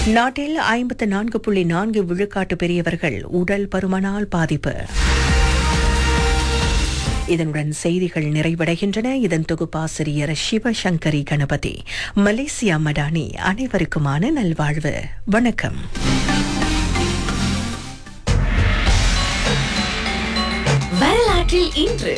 நாட்டில் ஐம்பத்து நான்கு புள்ளி நான்கு விழுக்காட்டு பெரியவர்கள் உடல் பருமனால் பாதிப்பு இதனுடன் செய்திகள் நிறைவடைகின்றன இதன் தொகுப்பாசிரியர் சிவசங்கரி கணபதி மலேசியா மடானி அனைவருக்குமான நல்வாழ்வு வணக்கம் வரலாற்றில் இன்று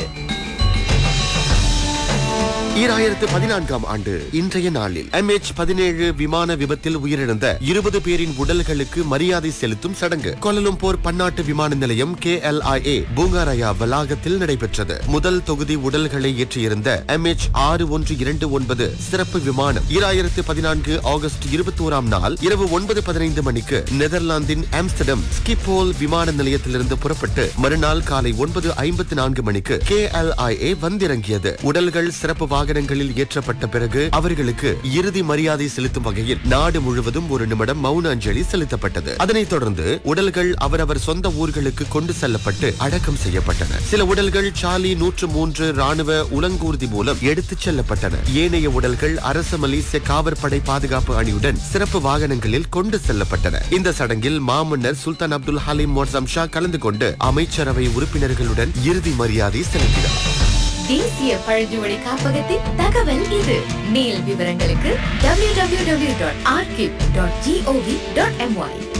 ஈராயிரத்து பதினான்காம் ஆண்டு இன்றைய நாளில் MH பதினேழு விமான விபத்தில் உயிரிழந்த இருபது பேரின் உடல்களுக்கு மரியாதை செலுத்தும் சடங்கு கோலலும்பூர் பன்னாட்டு விமான நிலையம் KLIA பூங்காராயா வளாகத்தில் நடைபெற்றது முதல் தொகுதி உடல்களை ஏற்றியிருந்த MH ஆறு ஒன்று இரண்டு ஒன்பது சிறப்பு விமானம் ஈராயிரத்து பதினான்கு ஆகஸ்ட் இருபத்தி ஓராம் நாள் இரவு ஒன்பது பதினைந்து மணிக்கு நெதர்லாந்தின் ஆம்ஸ்டர்டம் ஸ்கிப்போல் விமான நிலையத்திலிருந்து புறப்பட்டு மறுநாள் காலை ஒன்பது ஐம்பத்தி நான்கு மணிக்கு KLIA வந்திறங்கியது உடல்கள் சிறப்பு வாகனங்களில் ஏற்றப்பட்ட பிறகு அவர்களுக்கு இறுதி மரியாதை செலுத்தும் வகையில் நாடு முழுவதும் ஒரு நிமிடம் மௌன அஞ்சலி செலுத்தப்பட்டது அதனைத் தொடர்ந்து உடல்கள் அவரவர் சொந்த ஊர்களுக்கு கொண்டு செல்லப்பட்டு அடக்கம் செய்யப்பட்டன சில உடல்கள் சாலி நூற்று மூன்று ராணுவ உலங்கூர்தி மூலம் எடுத்துச் செல்லப்பட்டன ஏனைய உடல்கள் அரசு மலேசிய காவற்படை பாதுகாப்பு அணியுடன் சிறப்பு வாகனங்களில் கொண்டு செல்லப்பட்டன இந்த சடங்கில் மாமன்னர் சுல்தான் அப்துல் ஹலீம் மோர்சம் ஷா கலந்து கொண்டு அமைச்சரவை உறுப்பினர்களுடன் இறுதி மரியாதை செலுத்தினார் தேசிய பழங்குடி காப்பகத்தின் தகவல் இது மேல் விவரங்களுக்கு www.archive.gov.my